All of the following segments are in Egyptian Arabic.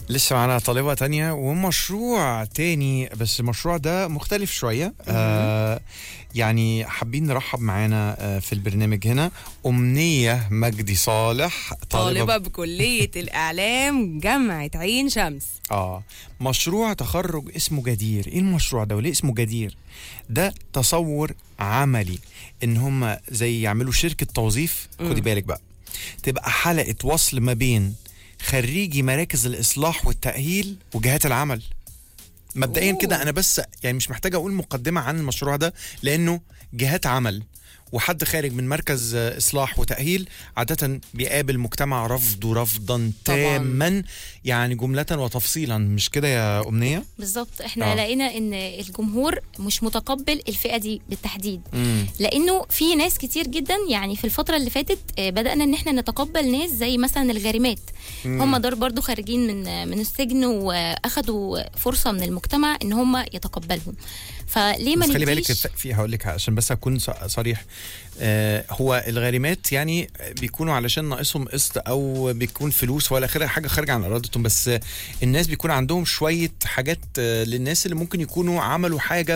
لسه معانا طالبة تانية ومشروع تاني بس المشروع ده مختلف شوية آه يعني حابين نرحب معانا آه في البرنامج هنا أمنية مجدي صالح طالبة بكلية الإعلام جامعة عين شمس اه مشروع تخرج اسمه جدير ايه المشروع ده وليه اسمه جدير ده تصور عملي ان هم زي يعملوا شركة توظيف خدي بالك بقى تبقى حلقة وصل ما بين خريجي مراكز الإصلاح والتأهيل وجهات العمل مبدئيا أوه. كده أنا بس يعني مش محتاج أقول مقدمة عن المشروع ده لأنه جهات عمل وحد خارج من مركز آه، إصلاح وتأهيل عادة بيقابل مجتمع رفضه رفضا طبعاً. تاما يعني جملة وتفصيلا مش كده يا أمنية؟ بالظبط احنا آه. آه. لقينا ان الجمهور مش متقبل الفئه دي بالتحديد مم. لانه في ناس كتير جدا يعني في الفتره اللي فاتت آه، بدانا ان احنا نتقبل ناس زي مثلا الغارمات هم دول برضو خارجين من آه، من السجن واخدوا فرصه من المجتمع ان هم يتقبلهم فليه ما بس خلي بالك نديش في هقول لك عشان بس اكون ص- صريح آه هو الغارمات يعني بيكونوا علشان ناقصهم قسط او بيكون فلوس ولا اخره حاجه خارجه عن ارادتهم بس آه، الناس بيكون عندهم شويه حاجات آه للناس اللي ممكن يكونوا عملوا حاجه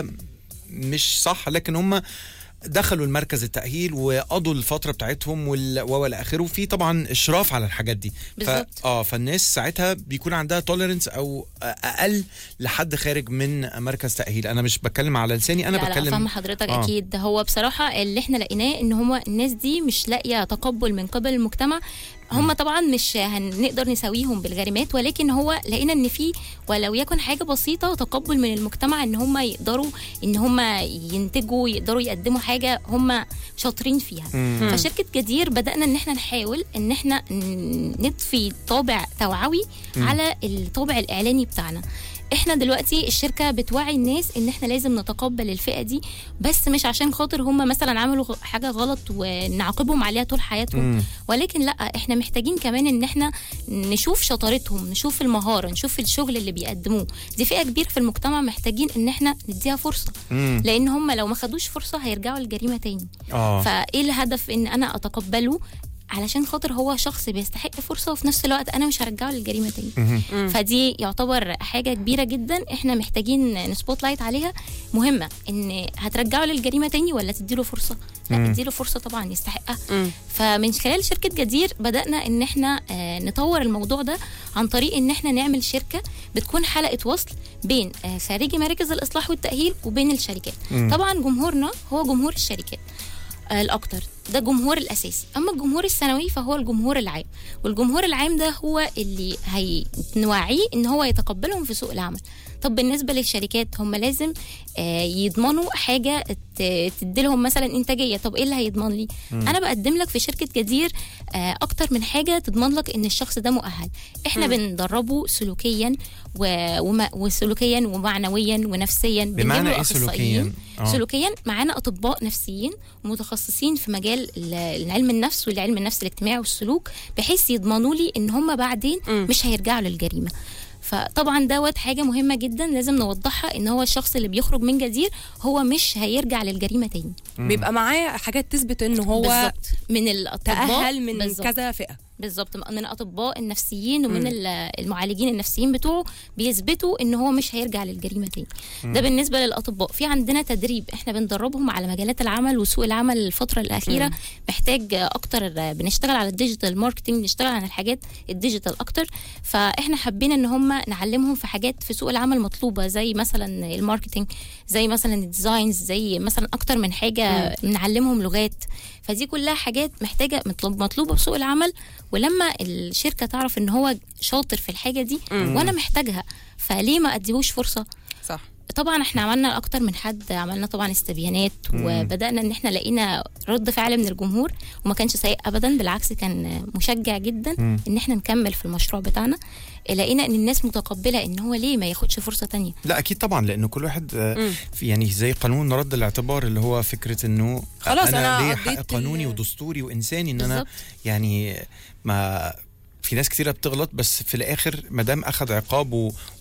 مش صح لكن هم دخلوا المركز التأهيل وقضوا الفترة بتاعتهم وال- والى اخره في طبعا اشراف على الحاجات دي ف... بالظبط. اه فالناس ساعتها بيكون عندها توليرنس او اقل لحد خارج من مركز تأهيل انا مش بتكلم على لساني انا لا لا بتكلم فاهمه حضرتك آه. آه. اكيد هو بصراحه اللي احنا لقيناه ان هو الناس دي مش لاقيه تقبل من قبل المجتمع هم طبعا مش هنقدر نساويهم بالغارمات ولكن هو لقينا ان في ولو يكن حاجه بسيطه تقبل من المجتمع ان هم يقدروا ان هم ينتجوا يقدروا يقدموا حاجه هم شاطرين فيها مم. فشركه جدير بدانا ان احنا نحاول ان احنا ن- نضفي طابع توعوي على الطابع الاعلاني بتاعنا احنا دلوقتي الشركه بتوعي الناس ان احنا لازم نتقبل الفئه دي بس مش عشان خاطر هم مثلا عملوا غ- حاجه غلط ونعاقبهم عليها طول حياتهم مم. ولكن لا احنا محتاجين كمان ان احنا نشوف شطارتهم نشوف المهاره نشوف الشغل اللي بيقدموه دي فئه كبيره في المجتمع محتاجين ان احنا نديها فرصه مم. لان هم لو ما خدوش فرصه هيرجعوا للجريمه تاني اه فايه الهدف ان انا اتقبله علشان خاطر هو شخص بيستحق فرصه وفي نفس الوقت انا مش هرجعه للجريمه تاني مهم. فدي يعتبر حاجه كبيره جدا احنا محتاجين نسبوت لايت عليها مهمه ان هترجعه للجريمه تاني ولا تديله فرصه لا مم. اديله فرصه طبعا يستحقها مم. فمن خلال شركه جدير بدانا ان احنا آه، نطور الموضوع ده عن طريق ان احنا نعمل شركه بتكون حلقه وصل بين آه، خارجي مراكز الاصلاح والتاهيل وبين الشركات مم. طبعا جمهورنا هو جمهور الشركات آه، الاكتر ده جمهور الاساسي اما الجمهور الثانوي فهو الجمهور العام والجمهور العام ده هو اللي هنوعيه ان هو يتقبلهم في سوق العمل طب بالنسبه للشركات هم لازم آه، يضمنوا حاجه ت- تديلهم مثلا انتاجيه طب ايه اللي هيضمن لي انا بقدم لك في شركه جدير آه، اكتر من حاجه تضمن لك ان الشخص ده مؤهل احنا بندربه سلوكيا و... وما... وسلوكيا ومعنويا ونفسيا بنجيب بمعنى له ايه أخصائيين. سلوكيا؟ آه. سلوكيا معانا اطباء نفسيين ومتخصصين في مجال ال- علم النفس والعلم النفس الاجتماعي والسلوك بحيث يضمنوا لي ان هم بعدين مم. مش هيرجعوا للجريمه فطبعا دوت حاجه مهمه جدا لازم نوضحها ان هو الشخص اللي بيخرج من جدير هو مش هيرجع للجريمه تاني بيبقى معاه حاجات تثبت ان هو بالظبط من الاطباء تأهل من بالظبط. كذا فئة بالظبط من الاطباء النفسيين ومن مم. ال- المعالجين النفسيين بتوعه بيثبتوا ان هو مش هيرجع للجريمه تاني ده بالنسبه للاطباء في عندنا تدريب احنا بندربهم على مجالات العمل وسوق العمل الفتره الاخيره مم. محتاج اكتر بنشتغل على الديجيتال ماركتنج بنشتغل على الحاجات الديجيتال اكتر فاحنا حابين ان هم نعلمهم في حاجات في سوق العمل مطلوبه زي مثلا الماركتنج زي مثلا الديزاينز زي مثلا اكتر من حاجه نعلمهم لغات فدي كلها حاجات محتاجه مطلوب مطلوبه في سوق العمل ولما الشركه تعرف ان هو شاطر في الحاجه دي مم. وانا محتاجها فليه ما اديهوش فرصه صح طبعا احنا عملنا اكتر من حد عملنا طبعا استبيانات وبدانا ان احنا لقينا رد فعل من الجمهور وما كانش سيء ابدا بالعكس كان مشجع جدا مم. ان احنا نكمل في المشروع بتاعنا لقينا ان الناس متقبله ان هو ليه ما ياخدش فرصه تانية لا اكيد طبعا لانه كل واحد آه، مم. في يعني زي قانون رد الاعتبار اللي هو فكره انه خلاص أنا ليا قضيت حق قانوني ال- ودستوري وانساني ان انا بالظبط. يعني ما في ناس كتيره بتغلط بس في الاخر ما دام اخذ عقابه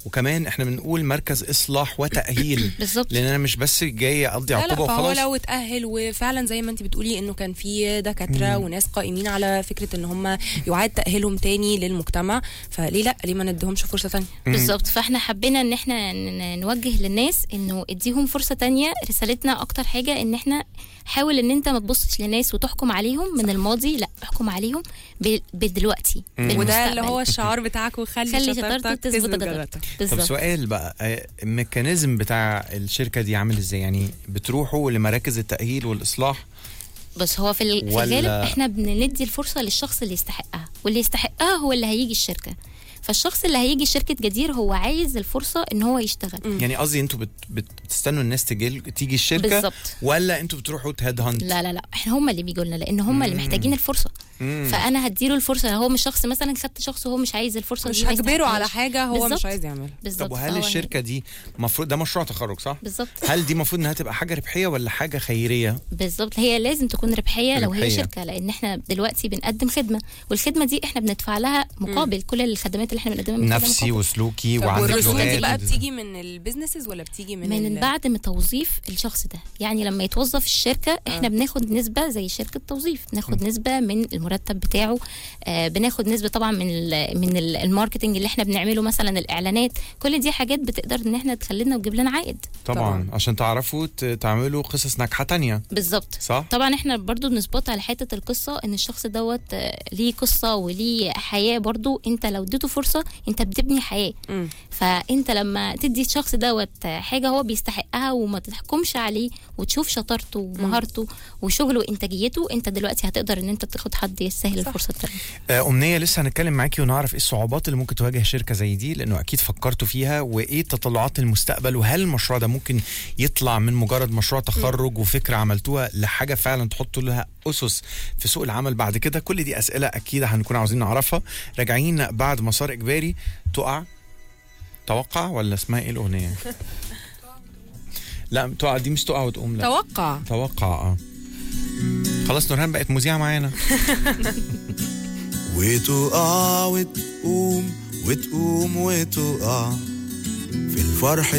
وكمان احنا بنقول مركز اصلاح وتاهيل بالظبط لان انا مش بس جاي اقضي لا لا عقوبه فهو وخلاص لو اتأهل وفعلا زي ما انت بتقولي انه كان في دكاترة وناس قائمين على فكرة ان هم يعاد تأهيلهم تاني للمجتمع فليه لا ليه ما نديهمش فرصة تانية بالظبط فاحنا حبينا ان احنا ن- نوجه للناس انه اديهم فرصه تانية رسالتنا اكتر حاجه ان احنا حاول ان انت ما تبصش لناس وتحكم عليهم من الماضي لا احكم عليهم ب- بدلوقتي وده اللي بالمستقبل. هو الشعار بتاعك وخلي خلي شطارتك شطارتك تثبت تثبت جدارتك جدارتك طب بالظبط سؤال بقى آه، الميكانيزم بتاع الشركه دي عامل ازاي يعني بتروحوا لمراكز التاهيل والاصلاح بس هو في ال- في ولا- الغالب احنا بندي الفرصه للشخص اللي يستحقها واللي يستحقها هو اللي هيجي الشركه فالشخص اللي هيجي شركه جدير هو عايز الفرصه ان هو يشتغل يعني قصدي انتوا بت... بتستنوا الناس تجي تيجي الشركه بالظبط ولا انتوا بتروحوا تهيد هانت لا لا لا احنا هم اللي بيجوا لنا لان هم اللي محتاجين الفرصه فانا هديله الفرصه هو مش شخص مثلا خدت شخص وهو مش عايز الفرصه مش دي ما هجبره على يستحقهاش. حاجة هو بالظبط. مش عايز يعملها بالظبط طب وهل فهو الشركه دي المفروض ده مشروع تخرج صح بالظبط هل دي المفروض انها تبقى حاجه ربحيه ولا حاجه خيريه بالظبط هي لازم تكون ربحيه لو ربحية. هي شركه لان احنا دلوقتي بنقدم خدمه والخدمه دي احنا بندفع لها مقابل كل الخدمات اللي احنا بنقدمها بندفع لها نفسي مقابل. وسلوكي طب وعندك والرسوم دي لغات بقى وده. بتيجي من البيزنسز ولا بتيجي من, من ال- بعد ما توظيف الشخص ده يعني لما يتوظف الشركه احنا آه. بناخد نسبه زي شركه توظيف بناخد نسبه من المرتب بتاعه آه بناخد نسبه طبعا من ال من ال- الماركتنج اللي احنا بنعمله مثلا الاعلانات كل دي حاجات بتقدر ان احنا تخلينا وتجيب لنا عائد طبعا, طبعاً. عشان تعرفوا ت- تعملوا قصص ناجحه تانية بالظبط صح طبعا احنا برضو بنظبط على حته القصه ان الشخص دوت آه، ليه قصه وليه حياه برضو انت لو اديته فرصه انت بتبني حياه مم. فانت لما تدي الشخص دوت حاجه هو بيستحقها وما تحكمش عليه وتشوف شطارته ومهارته وشغله وانتاجيته انت دلوقتي هتقدر ان انت تاخد حد يستاهل صح. الفرصه التانية آه، أمنية لسه هنتكلم معاكي ونعرف ايه الصعوبات اللي ممكن تواجه شركة زي دي لأنه أكيد فكرتوا فيها وإيه تطلعات المستقبل وهل المشروع ده ممكن يطلع من مجرد مشروع تخرج وفكرة عملتوها لحاجة فعلا تحطوا لها أسس في سوق العمل بعد كده كل دي أسئلة أكيد هنكون عاوزين نعرفها راجعين بعد مسار إجباري تقع توقع ولا اسمها ايه الأغنية؟ لا تقع دي مش تقع وتقوم لا توقع توقع اه خلاص نورهان بقت مذيعة معانا وتقع وتقوم وتقوم وتقع في الفرح